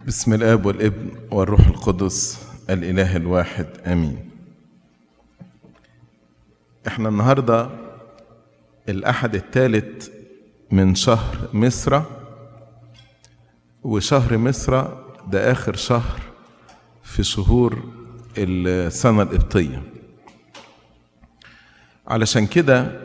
بسم الاب والابن والروح القدس الاله الواحد امين احنا النهارده الاحد الثالث من شهر مصر وشهر مصر ده اخر شهر في شهور السنه القبطيه علشان كده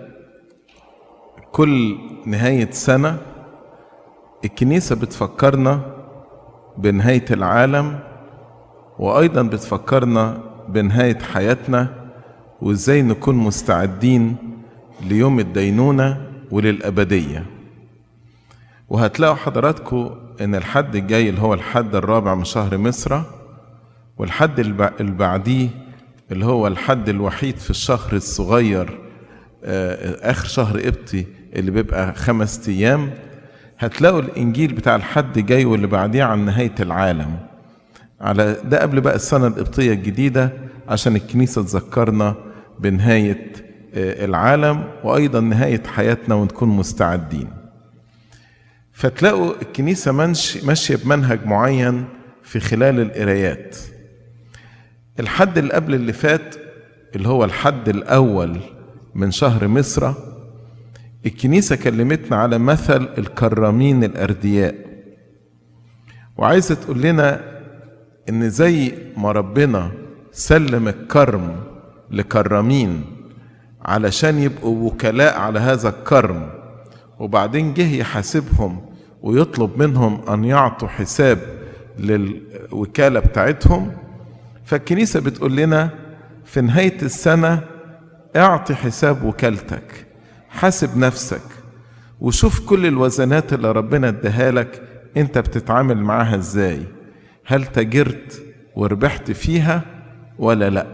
كل نهايه سنه الكنيسه بتفكرنا بنهايه العالم وايضا بتفكرنا بنهايه حياتنا وازاي نكون مستعدين ليوم الدينونه وللابديه وهتلاقوا حضراتكم ان الحد الجاي اللي هو الحد الرابع من شهر مصر والحد اللي بعديه اللي هو الحد الوحيد في الشهر الصغير اخر شهر قبطي اللي بيبقى خمس ايام هتلاقوا الانجيل بتاع الحد جاي واللي بعديه عن نهايه العالم على ده قبل بقى السنه القبطيه الجديده عشان الكنيسه تذكرنا بنهايه العالم وايضا نهايه حياتنا ونكون مستعدين فتلاقوا الكنيسه ماشيه بمنهج معين في خلال القرايات الحد اللي قبل اللي فات اللي هو الحد الاول من شهر مصر الكنيسة كلمتنا على مثل الكرامين الأردياء وعايزة تقول لنا إن زي ما ربنا سلم الكرم لكرامين علشان يبقوا وكلاء على هذا الكرم وبعدين جه يحاسبهم ويطلب منهم أن يعطوا حساب للوكالة بتاعتهم فالكنيسة بتقول لنا في نهاية السنة اعطي حساب وكالتك حاسب نفسك وشوف كل الوزنات اللي ربنا اداها لك انت بتتعامل معاها ازاي هل تجرت وربحت فيها ولا لا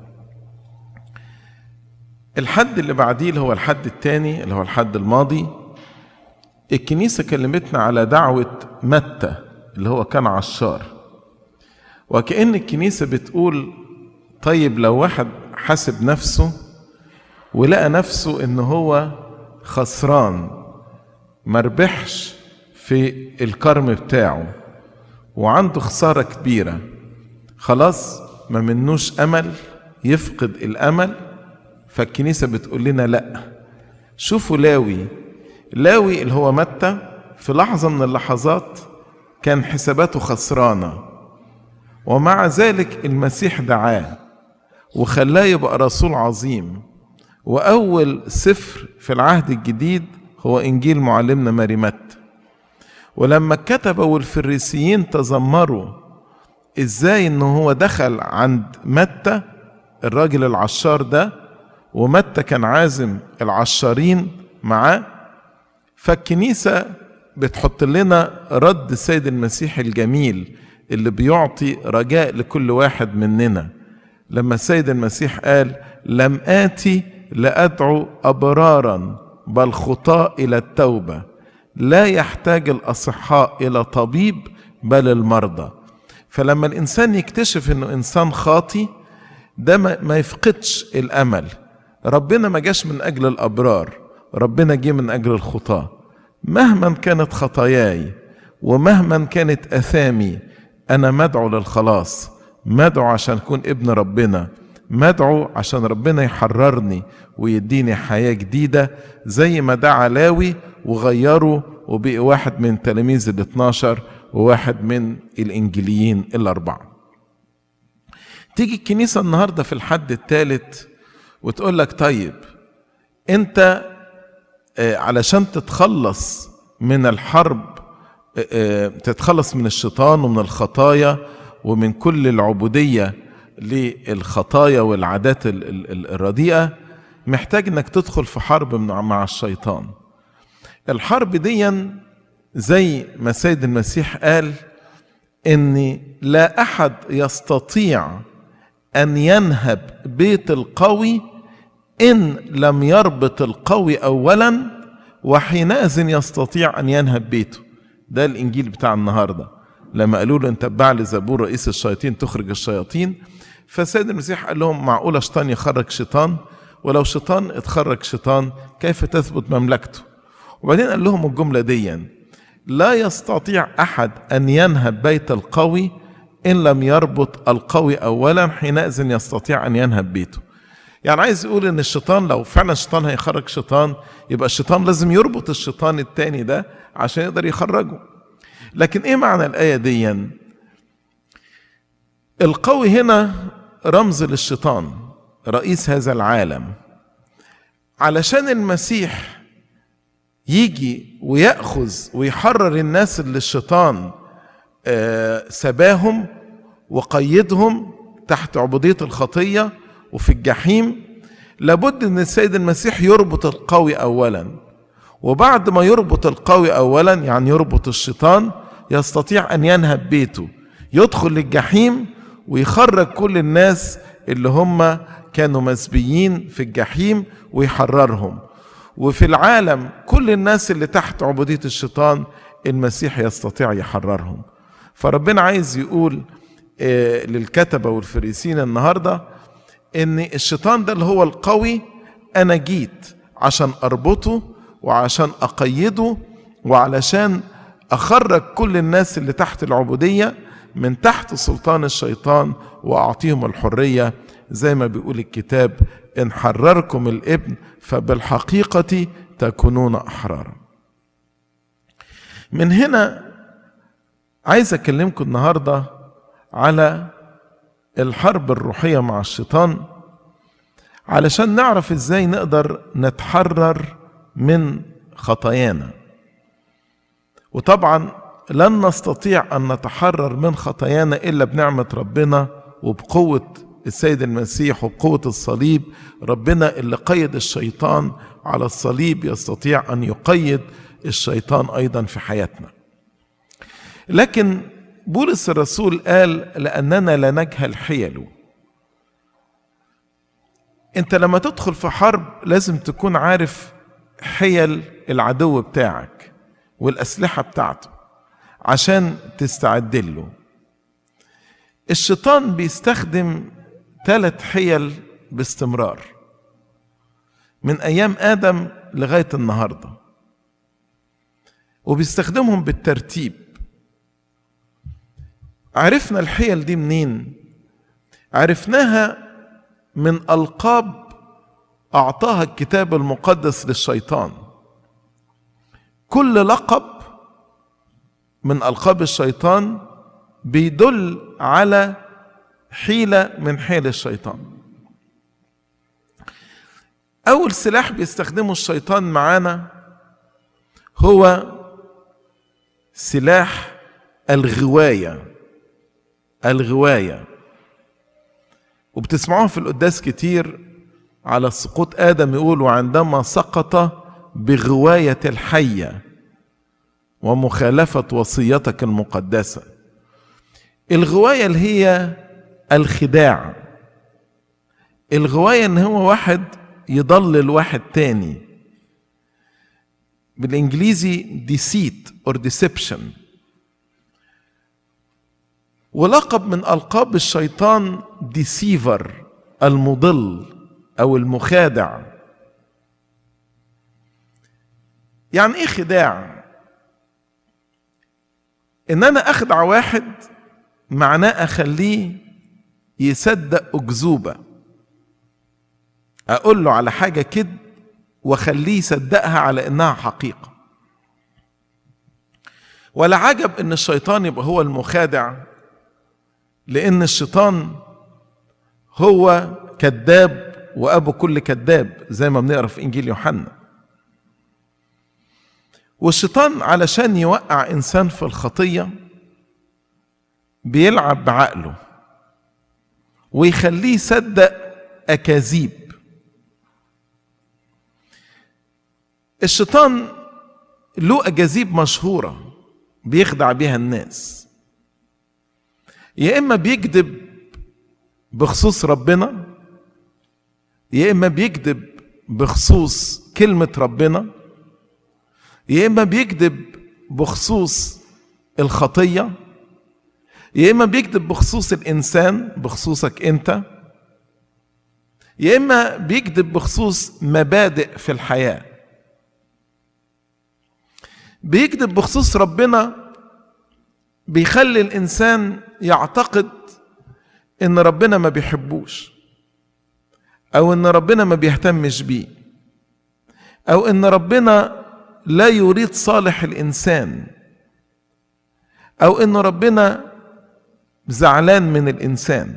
الحد اللي بعديه اللي هو الحد الثاني اللي هو الحد الماضي الكنيسة كلمتنا على دعوة متى اللي هو كان عشار وكأن الكنيسة بتقول طيب لو واحد حاسب نفسه ولقى نفسه ان هو خسران مربحش في الكرم بتاعه وعنده خسارة كبيرة خلاص ما منوش أمل يفقد الأمل فالكنيسة بتقول لنا لأ شوفوا لاوي لاوي اللي هو متى في لحظة من اللحظات كان حساباته خسرانة ومع ذلك المسيح دعاه وخلاه يبقى رسول عظيم وأول سفر في العهد الجديد هو إنجيل معلمنا ماري متى ولما الكتبة والفريسيين تذمروا إزاي إنه هو دخل عند متى الراجل العشار ده ومتى كان عازم العشارين معاه فالكنيسة بتحط لنا رد السيد المسيح الجميل اللي بيعطي رجاء لكل واحد مننا لما السيد المسيح قال لم آتي لأدعو أبرارا بل خطاء إلى التوبة لا يحتاج الأصحاء إلى طبيب بل المرضى فلما الإنسان يكتشف إنه إنسان خاطي ده ما يفقدش الأمل ربنا ما جاش من أجل الأبرار ربنا جه من أجل الخطاة مهما كانت خطاياي ومهما كانت أثامي أنا مدعو للخلاص مدعو عشان أكون ابن ربنا مدعو عشان ربنا يحررني ويديني حياة جديدة زي ما دعا لاوي وغيره وبقي واحد من تلاميذ ال 12 وواحد من الإنجيليين الأربعة تيجي الكنيسة النهاردة في الحد الثالث وتقول لك طيب أنت علشان تتخلص من الحرب تتخلص من الشيطان ومن الخطايا ومن كل العبوديه للخطايا والعادات الرديئة محتاج انك تدخل في حرب مع الشيطان الحرب دي زي ما سيد المسيح قال ان لا احد يستطيع ان ينهب بيت القوي ان لم يربط القوي اولا وحينئذ يستطيع ان ينهب بيته ده الانجيل بتاع النهارده لما قالوا له انت بعل زبور رئيس الشياطين تخرج الشياطين فسيد المسيح قال لهم معقولة شيطان يخرج شيطان ولو شيطان اتخرج شيطان كيف تثبت مملكته وبعدين قال لهم الجملة دي لا يستطيع احد ان ينهب بيت القوي ان لم يربط القوي اولا حينئذ يستطيع ان ينهب بيته يعني عايز يقول ان الشيطان لو فعلا الشيطان هيخرج شيطان يبقى الشيطان لازم يربط الشيطان التاني ده عشان يقدر يخرجه لكن ايه معنى الايه دي القوي هنا رمز للشيطان رئيس هذا العالم علشان المسيح يجي ويأخذ ويحرر الناس اللي الشيطان آه، سباهم وقيدهم تحت عبودية الخطية وفي الجحيم لابد ان السيد المسيح يربط القوي اولا وبعد ما يربط القوي اولا يعني يربط الشيطان يستطيع ان ينهب بيته يدخل الجحيم ويخرج كل الناس اللي هم كانوا مسبيين في الجحيم ويحررهم وفي العالم كل الناس اللي تحت عبودية الشيطان المسيح يستطيع يحررهم فربنا عايز يقول آه، للكتبة والفريسين النهاردة ان الشيطان ده اللي هو القوي انا جيت عشان اربطه وعشان اقيده وعلشان اخرج كل الناس اللي تحت العبودية من تحت سلطان الشيطان واعطيهم الحرية زي ما بيقول الكتاب ان حرركم الابن فبالحقيقة تكونون احرارا من هنا عايز اكلمكم النهارده على الحرب الروحيه مع الشيطان علشان نعرف ازاي نقدر نتحرر من خطايانا وطبعا لن نستطيع ان نتحرر من خطايانا الا بنعمه ربنا وبقوه السيد المسيح وبقوه الصليب ربنا اللي قيد الشيطان على الصليب يستطيع ان يقيد الشيطان ايضا في حياتنا لكن بولس الرسول قال لأننا لا نجهل حيله انت لما تدخل في حرب لازم تكون عارف حيل العدو بتاعك والأسلحة بتاعته عشان تستعد له الشيطان بيستخدم ثلاث حيل باستمرار من أيام آدم لغاية النهارده وبيستخدمهم بالترتيب عرفنا الحيل دي منين عرفناها من القاب اعطاها الكتاب المقدس للشيطان كل لقب من القاب الشيطان بيدل على حيله من حيل الشيطان اول سلاح بيستخدمه الشيطان معانا هو سلاح الغوايه الغوايه وبتسمعوها في القداس كتير على سقوط ادم يقول وعندما سقط بغوايه الحيه ومخالفه وصيتك المقدسه الغوايه اللي هي الخداع الغوايه ان هو واحد يضلل واحد تاني بالانجليزي deceit or deception ولقب من القاب الشيطان ديسيفر المضل او المخادع يعني ايه خداع ان انا اخدع واحد معناه اخليه يصدق اكذوبه اقول له على حاجه كده واخليه يصدقها على انها حقيقه ولا عجب ان الشيطان يبقى هو المخادع لان الشيطان هو كذاب وابو كل كذاب زي ما بنقرا في انجيل يوحنا والشيطان علشان يوقع انسان في الخطيه بيلعب بعقله ويخليه يصدق اكاذيب الشيطان له اكاذيب مشهوره بيخدع بيها الناس يا اما بيكذب بخصوص ربنا يا اما بيكذب بخصوص كلمه ربنا يا اما بيكذب بخصوص الخطيه يا اما بيكذب بخصوص الانسان بخصوصك انت يا اما بيكذب بخصوص مبادئ في الحياه بيكذب بخصوص ربنا بيخلي الانسان يعتقد ان ربنا ما بيحبوش او ان ربنا ما بيهتمش بيه او ان ربنا لا يريد صالح الانسان او ان ربنا زعلان من الانسان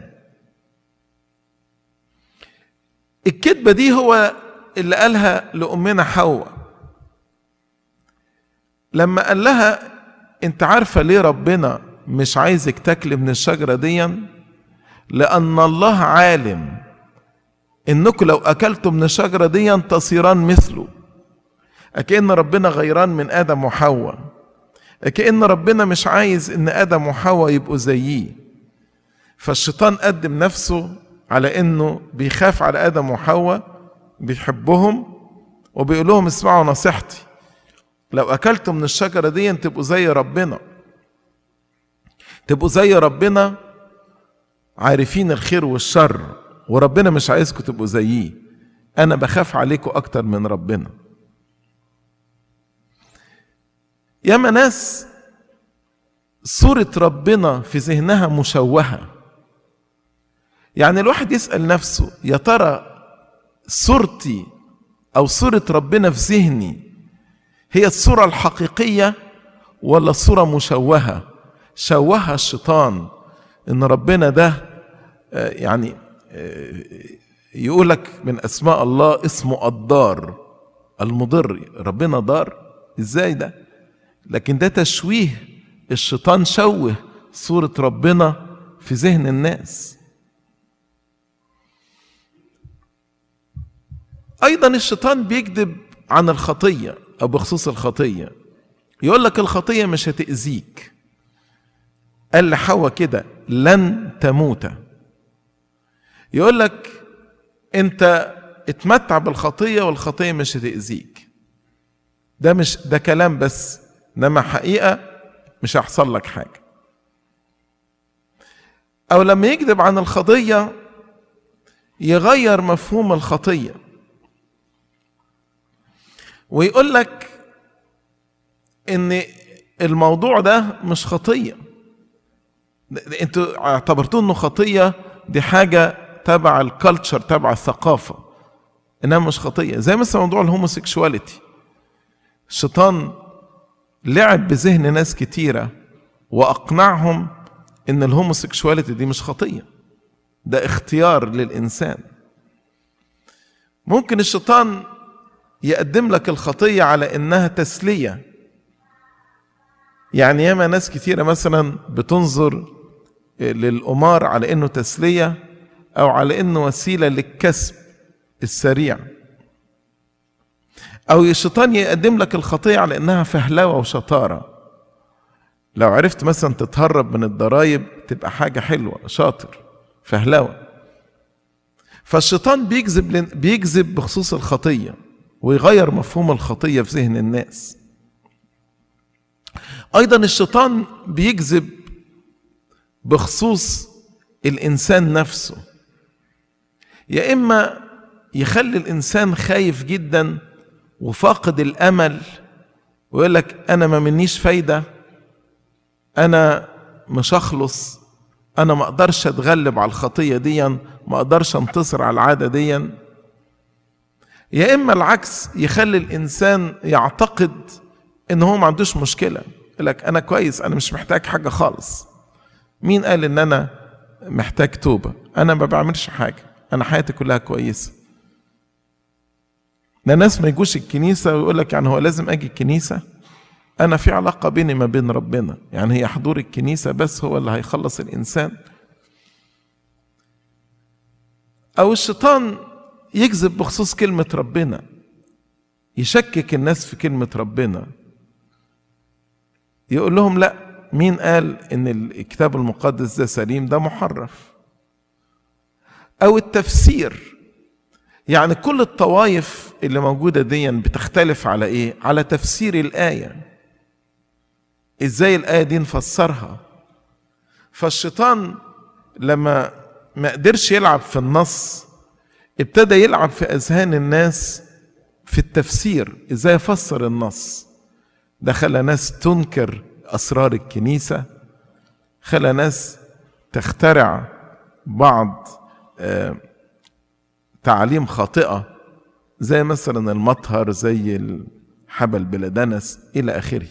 الكذبه دي هو اللي قالها لامنا حواء لما قال لها انت عارفه ليه ربنا مش عايزك تاكلي من الشجره دي لان الله عالم انكم لو اكلتم من الشجره دي تصيران مثله اكن ربنا غيران من ادم وحواء كأن ربنا مش عايز ان ادم وحواء يبقوا زيه فالشيطان قدم نفسه على انه بيخاف على ادم وحواء بيحبهم وبيقول لهم اسمعوا نصيحتي لو اكلتم من الشجره دي تبقوا زي ربنا تبقوا زي ربنا عارفين الخير والشر وربنا مش عايزكم تبقوا زيه انا بخاف عليكم اكتر من ربنا ياما ناس صورة ربنا في ذهنها مشوهة يعني الواحد يسأل نفسه يا ترى صورتي أو صورة ربنا في ذهني هي الصورة الحقيقية ولا الصورة مشوهة شوهها الشيطان إن ربنا ده يعني يقولك من أسماء الله اسمه الضار المضر ربنا ضار ازاي ده لكن ده تشويه الشيطان شوه صورة ربنا في ذهن الناس أيضا الشيطان بيكذب عن الخطية أو بخصوص الخطية يقول لك الخطية مش هتأذيك قال لحواء كده لن تموت يقول لك أنت اتمتع بالخطية والخطية مش هتأذيك ده مش ده كلام بس انما حقيقه مش هيحصل لك حاجه او لما يكذب عن الخطيه يغير مفهوم الخطيه ويقول لك ان الموضوع ده مش خطيه انتوا اعتبرتوه انه خطيه دي حاجه تبع الكالتشر تبع الثقافه انها مش خطيه زي مثلا موضوع الهوموسيكشواليتي الشيطان لعب بذهن ناس كتيرة وأقنعهم إن الهوموسيكشواليتي دي مش خطية ده اختيار للإنسان ممكن الشيطان يقدم لك الخطية على إنها تسلية يعني ياما ناس كتيرة مثلا بتنظر للقمار على إنه تسلية أو على إنه وسيلة للكسب السريع أو الشيطان يقدم لك الخطية على إنها فهلوة وشطارة لو عرفت مثلا تتهرب من الضرايب تبقى حاجة حلوة شاطر فهلوة فالشيطان بيكذب بيكذب بخصوص الخطية ويغير مفهوم الخطية في ذهن الناس أيضا الشيطان بيكذب بخصوص الإنسان نفسه يا إما يخلي الإنسان خايف جدا وفاقد الامل ويقول لك انا ما منيش فايده انا مش هخلص انا ما اقدرش اتغلب على الخطيه دي ما اقدرش انتصر على العاده دي يا اما العكس يخلي الانسان يعتقد ان هو ما عندوش مشكله يقول لك انا كويس انا مش محتاج حاجه خالص مين قال ان انا محتاج توبه انا ما بعملش حاجه انا حياتي كلها كويسه ده ناس ما يجوش الكنيسة ويقول لك يعني هو لازم أجي الكنيسة أنا في علاقة بيني ما بين ربنا يعني هي حضور الكنيسة بس هو اللي هيخلص الإنسان أو الشيطان يكذب بخصوص كلمة ربنا يشكك الناس في كلمة ربنا يقول لهم لا مين قال ان الكتاب المقدس ده سليم ده محرف او التفسير يعني كل الطوائف اللي موجوده دي بتختلف على ايه على تفسير الايه ازاي الايه دي نفسرها فالشيطان لما ما قدرش يلعب في النص ابتدى يلعب في اذهان الناس في التفسير ازاي افسر النص ده خلى ناس تنكر اسرار الكنيسه خلى ناس تخترع بعض آه، تعاليم خاطئه زي مثلا المطهر زي الحبل بلا دنس الى اخره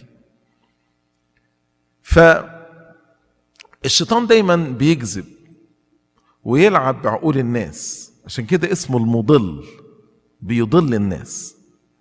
فالشيطان دايما بيكذب ويلعب بعقول الناس عشان كده اسمه المضل بيضل الناس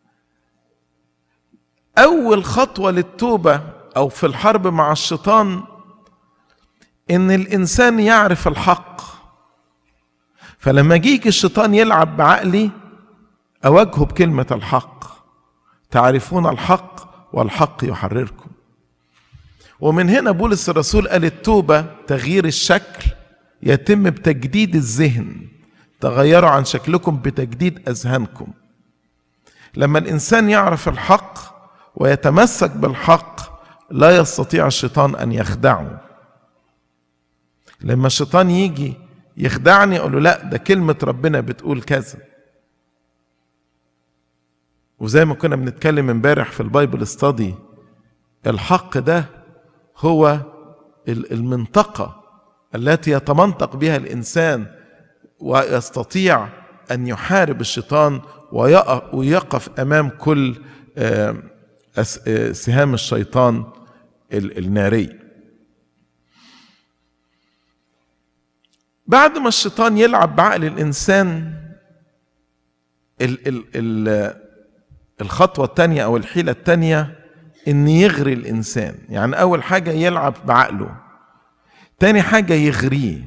اول خطوه للتوبه او في الحرب مع الشيطان ان الانسان يعرف الحق فلما يجيك الشيطان يلعب بعقلي اواجهه بكلمه الحق تعرفون الحق والحق يحرركم ومن هنا بولس الرسول قال التوبه تغيير الشكل يتم بتجديد الذهن تغيروا عن شكلكم بتجديد اذهانكم لما الانسان يعرف الحق ويتمسك بالحق لا يستطيع الشيطان ان يخدعه لما الشيطان يجي يخدعني اقول له لا ده كلمه ربنا بتقول كذا وزي ما كنا بنتكلم امبارح في البايبل ستادي الحق ده هو المنطقه التي يتمنطق بها الانسان ويستطيع ان يحارب الشيطان ويقف امام كل سهام الشيطان الناري بعد ما الشيطان يلعب بعقل الانسان ال ال ال الخطوه الثانيه او الحيله الثانيه ان يغري الانسان يعني اول حاجه يلعب بعقله تاني حاجه يغريه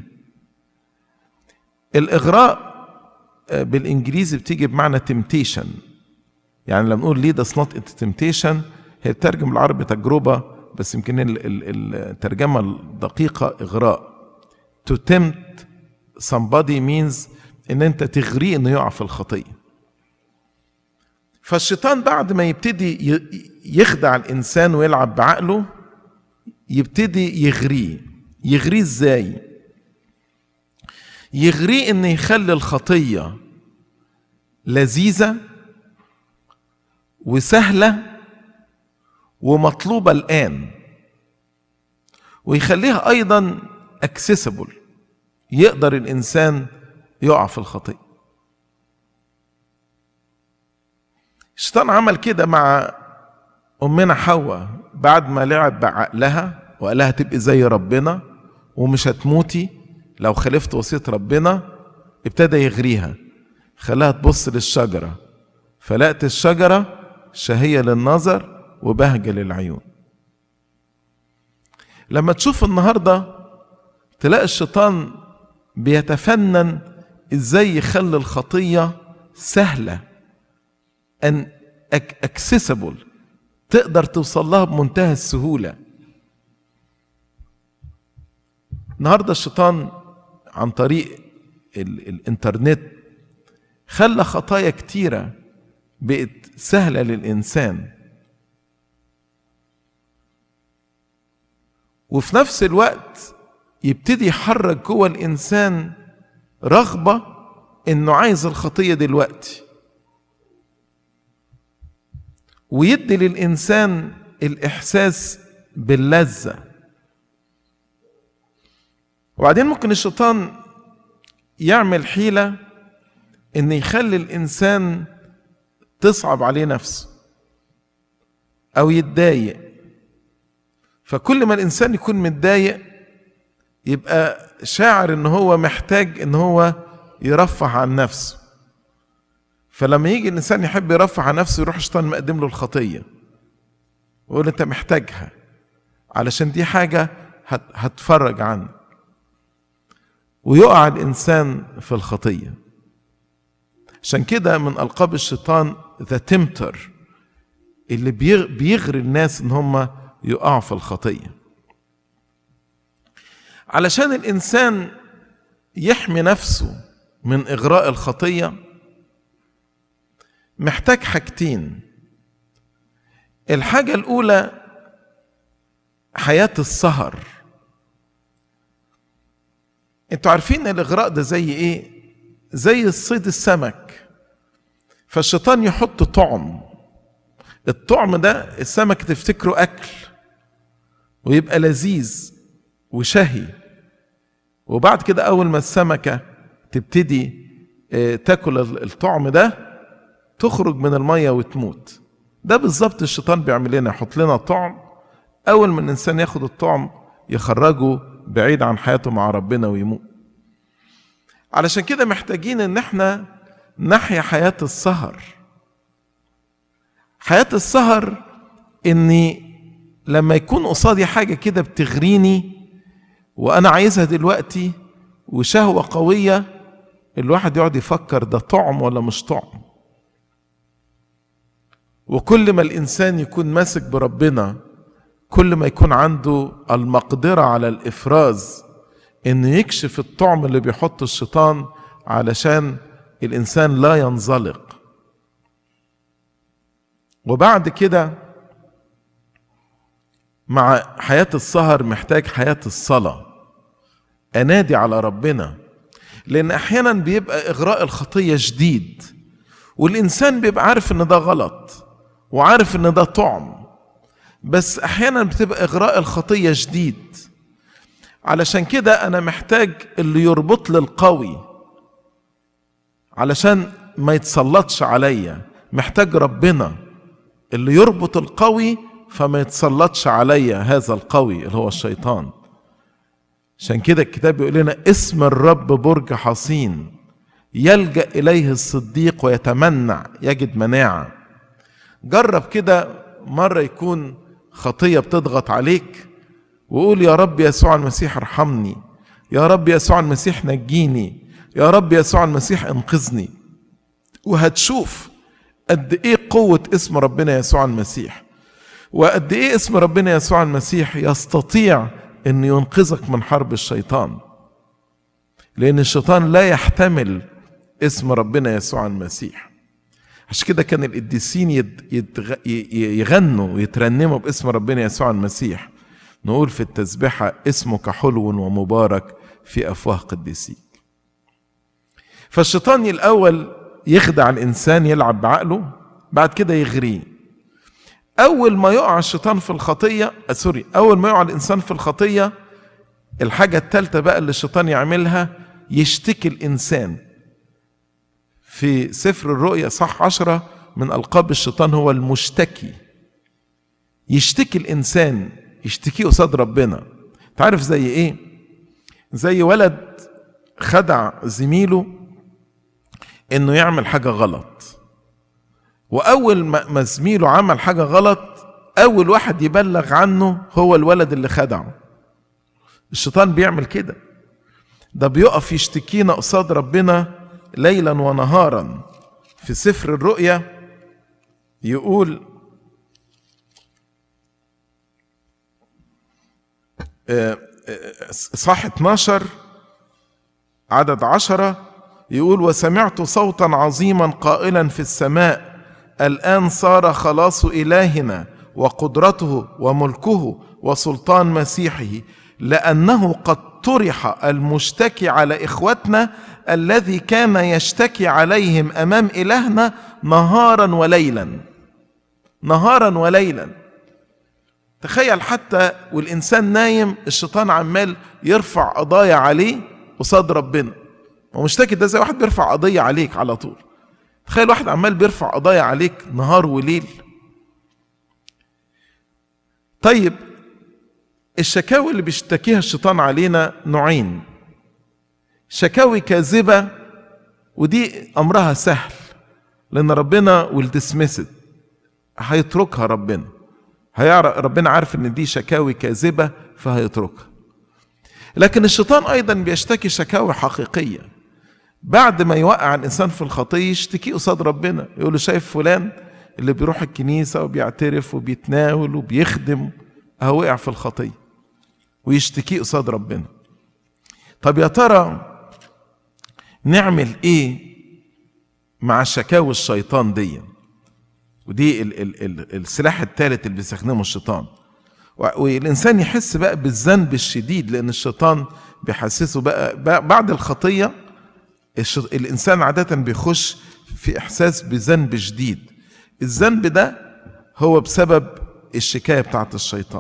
الاغراء بالانجليزي بتيجي بمعنى temptation يعني لما نقول lead us not into temptation هي بترجم بالعربي تجربه بس يمكن الترجمه الدقيقه اغراء to tempt somebody means ان انت تغريه انه يقع في الخطيه فالشيطان بعد ما يبتدي يخدع الانسان ويلعب بعقله يبتدي يغريه يغريه ازاي يغريه ان يخلي الخطيه لذيذه وسهله ومطلوبه الان ويخليها ايضا اكسسبل يقدر الانسان يقع في الخطيه الشيطان عمل كده مع امنا حواء بعد ما لعب بعقلها وقال لها تبقي زي ربنا ومش هتموتي لو خالفت وصيه ربنا ابتدى يغريها خلاها تبص للشجره فلقت الشجره شهيه للنظر وبهجه للعيون لما تشوف النهارده تلاقي الشيطان بيتفنن ازاي يخلي الخطيه سهله ان اكسسبل تقدر توصل لها بمنتهى السهوله النهارده الشيطان عن طريق ال الانترنت خلى خطايا كتيره بقت سهله للانسان وفي نفس الوقت يبتدي يحرك جوه الانسان رغبه انه عايز الخطيه دلوقتي ويدي للانسان الاحساس باللذه وبعدين ممكن الشيطان يعمل حيله ان يخلي الانسان تصعب عليه نفسه او يتضايق فكل ما الانسان يكون متضايق يبقى شاعر ان هو محتاج ان هو يرفه عن نفسه فلما يجي الانسان يحب يرفع عن نفسه يروح الشيطان مقدم له الخطيه ويقول انت محتاجها علشان دي حاجه هتفرج عنك ويقع الانسان في الخطيه عشان كده من القاب الشيطان ذا تمتر اللي بيغري الناس ان هم يقعوا في الخطيه علشان الانسان يحمي نفسه من اغراء الخطيه محتاج حاجتين الحاجة الأولى حياة السهر انتوا عارفين الإغراء ده زي إيه؟ زي الصيد السمك فالشيطان يحط طعم الطعم ده السمك تفتكره اكل ويبقى لذيذ وشهي وبعد كده اول ما السمكه تبتدي آه، تاكل الطعم ده تخرج من الميه وتموت ده بالظبط الشيطان بيعمل لنا يحط لنا طعم اول ما الانسان ياخد الطعم يخرجه بعيد عن حياته مع ربنا ويموت علشان كده محتاجين ان احنا نحيا حياه السهر حياه السهر اني لما يكون قصادي حاجه كده بتغريني وانا عايزها دلوقتي وشهوه قويه الواحد يقعد يفكر ده طعم ولا مش طعم وكل ما الانسان يكون ماسك بربنا كل ما يكون عنده المقدره على الافراز انه يكشف الطعم اللي بيحطه الشيطان علشان الانسان لا ينزلق وبعد كده مع حياه السهر محتاج حياه الصلاه انادي على ربنا لان احيانا بيبقى اغراء الخطيه شديد والانسان بيبقى عارف ان ده غلط وعارف ان ده طعم بس احيانا بتبقى اغراء الخطيه شديد علشان كده انا محتاج اللي يربط لي القوي علشان ما يتسلطش عليا محتاج ربنا اللي يربط القوي فما يتسلطش عليا هذا القوي اللي هو الشيطان عشان كده الكتاب بيقول لنا اسم الرب برج حصين يلجا اليه الصديق ويتمنع يجد مناعه جرب كده مره يكون خطيه بتضغط عليك وقول يا رب يسوع المسيح ارحمني يا رب يسوع المسيح نجيني يا رب يسوع المسيح انقذني وهتشوف قد ايه قوه اسم ربنا يسوع المسيح وقد ايه اسم ربنا يسوع المسيح يستطيع ان ينقذك من حرب الشيطان لان الشيطان لا يحتمل اسم ربنا يسوع المسيح عشان كده كان القديسين يتغ... يغنوا ويترنموا باسم ربنا يسوع المسيح نقول في التسبحة اسمك حلو ومبارك في أفواه قديسيك فالشيطان الأول يخدع الإنسان يلعب بعقله بعد كده يغريه أول ما يقع الشيطان في الخطية آه سوري أول ما يقع الإنسان في الخطية الحاجة الثالثة بقى اللي الشيطان يعملها يشتكي الإنسان في سفر الرؤيا صح عشرة من ألقاب الشيطان هو المشتكي يشتكي الإنسان يشتكيه قصاد ربنا تعرف زي إيه زي ولد خدع زميله إنه يعمل حاجة غلط وأول ما زميله عمل حاجة غلط أول واحد يبلغ عنه هو الولد اللي خدعه الشيطان بيعمل كده ده بيقف يشتكينا قصاد ربنا ليلا ونهارا في سفر الرؤيا يقول صح 12 عدد عشرة يقول وسمعت صوتا عظيما قائلا في السماء الآن صار خلاص إلهنا وقدرته وملكه وسلطان مسيحه لأنه قد طرح المشتكي على إخوتنا الذي كان يشتكي عليهم امام الهنا نهارا وليلا نهارا وليلا تخيل حتى والانسان نايم الشيطان عمال يرفع قضايا عليه قصاد ربنا ومشتكي ده زي واحد بيرفع قضيه عليك على طول تخيل واحد عمال بيرفع قضايا عليك نهار وليل طيب الشكاوي اللي بيشتكيها الشيطان علينا نوعين شكاوي كاذبة ودي أمرها سهل لأن ربنا والدسمست هيتركها ربنا هيعرف ربنا عارف إن دي شكاوي كاذبة فهيتركها لكن الشيطان أيضا بيشتكي شكاوي حقيقية بعد ما يوقع الإنسان في الخطية يشتكي قصاد ربنا يقول له شايف فلان اللي بيروح الكنيسة وبيعترف وبيتناول وبيخدم أهو وقع في الخطية ويشتكي قصاد ربنا طب يا ترى نعمل ايه مع شكاوي الشيطان دي ودي ال ال ال السلاح الثالث اللي بيستخدمه الشيطان والانسان يحس بقى بالذنب الشديد لان الشيطان بيحسسه بقى, بقى بعد الخطيه الانسان عاده بيخش في احساس بذنب شديد الذنب ده هو بسبب الشكاية بتاعت الشيطان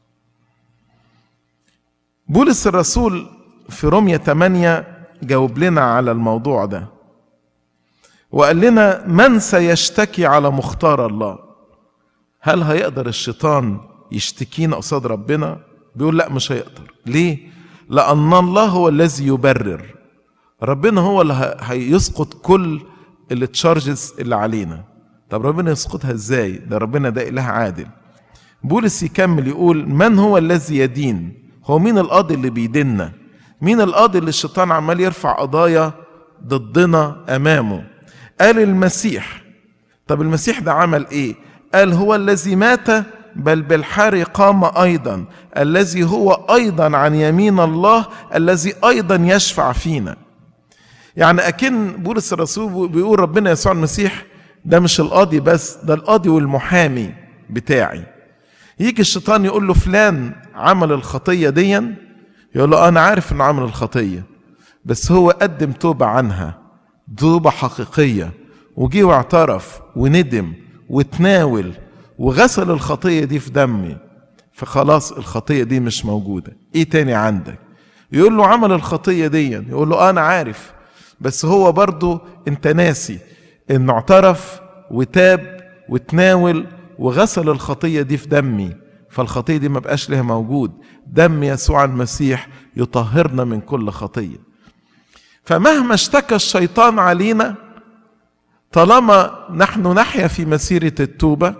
بولس الرسول في رومية 8 جاوب لنا على الموضوع ده وقال لنا من سيشتكي على مختار الله هل هيقدر الشيطان يشتكينا قصاد ربنا بيقول لا مش هيقدر ليه لأن الله هو الذي يبرر ربنا هو اللي هيسقط كل التشارجز اللي علينا طب ربنا يسقطها ازاي ده ربنا ده اله عادل بولس يكمل يقول من هو الذي يدين هو مين القاضي اللي بيديننا مين القاضي اللي الشيطان عمال يرفع قضايا ضدنا امامه قال المسيح طب المسيح ده عمل ايه قال هو الذي مات بل بالحار قام ايضا الذي هو ايضا عن يمين الله الذي ايضا يشفع فينا يعني اكن بولس الرسول بيقول ربنا يسوع المسيح ده مش القاضي بس ده القاضي والمحامي بتاعي يجي الشيطان يقول له فلان عمل الخطية ديا يقول له أنا عارف إنه عمل الخطية بس هو قدم توبة عنها توبة حقيقية وجي واعترف وندم وتناول وغسل الخطية دي في دمي فخلاص الخطية دي مش موجودة ايه تاني عندك يقول له عمل الخطية دي يقول له أنا عارف بس هو برضو انت ناسي انه اعترف وتاب وتناول وغسل الخطيه دي في دمي فالخطيه دي ما بقاش لها موجود دم يسوع المسيح يطهرنا من كل خطيه فمهما اشتكى الشيطان علينا طالما نحن نحيا في مسيره التوبه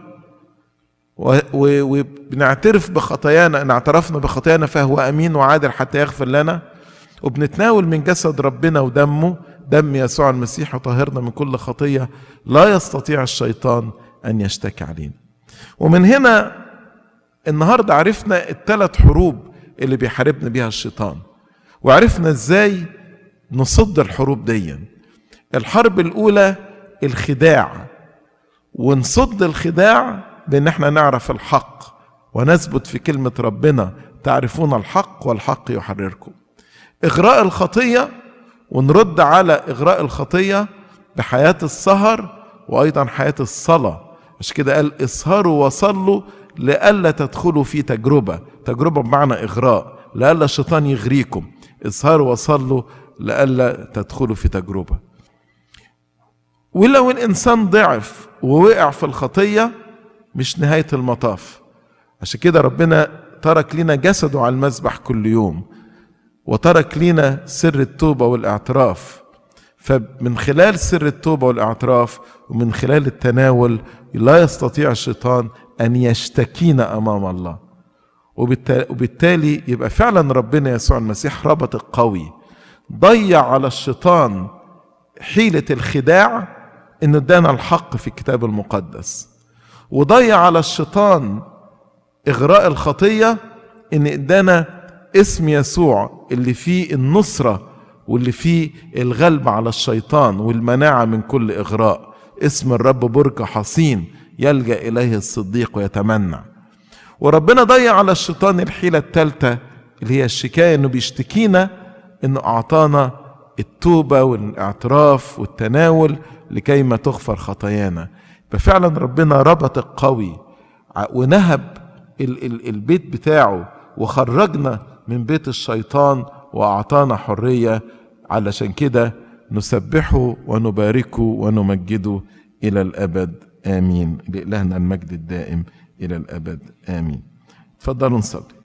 وبنعترف بخطايانا ان اعترفنا بخطايانا فهو امين وعادل حتى يغفر لنا وبنتناول من جسد ربنا ودمه دم يسوع المسيح يطهرنا من كل خطيه لا يستطيع الشيطان ان يشتكي علينا ومن هنا النهارده عرفنا الثلاث حروب اللي بيحاربنا بيها الشيطان وعرفنا ازاي نصد الحروب دي الحرب الاولى الخداع ونصد الخداع بان احنا نعرف الحق ونثبت في كلمه ربنا تعرفون الحق والحق يحرركم اغراء الخطيه ونرد على اغراء الخطيه بحياه السهر وايضا حياه الصلاه عشان كده قال اسهروا وصلوا لئلا تدخلوا في تجربه تجربه بمعنى اغراء لئلا الشيطان يغريكم اسهروا وصلوا لئلا تدخلوا في تجربه ولو الانسان ضعف ووقع في الخطيه مش نهايه المطاف عشان كده ربنا ترك لنا جسده على المذبح كل يوم وترك لنا سر التوبه والاعتراف فمن خلال سر التوبه والاعتراف ومن خلال التناول لا يستطيع الشيطان ان يشتكينا امام الله وبالتالي يبقى فعلا ربنا يسوع المسيح ربط القوي ضيع على الشيطان حيله الخداع انه ادانا الحق في الكتاب المقدس وضيع على الشيطان اغراء الخطيه ان ادانا اسم يسوع اللي فيه النصره واللي فيه الغلب على الشيطان والمناعه من كل اغراء اسم الرب برج حصين يلجا اليه الصديق ويتمنع وربنا ضيع على الشيطان الحيله الثالثه اللي هي الشكايه انه بيشتكينا انه اعطانا التوبه والاعتراف والتناول لكي ما تغفر خطايانا ففعلا ربنا ربط القوي ونهب ال ال البيت بتاعه وخرجنا من بيت الشيطان واعطانا حريه علشان كده نسبحه ونباركه ونمجده الى الابد امين لالهنا المجد الدائم الى الابد امين تفضلوا نصلي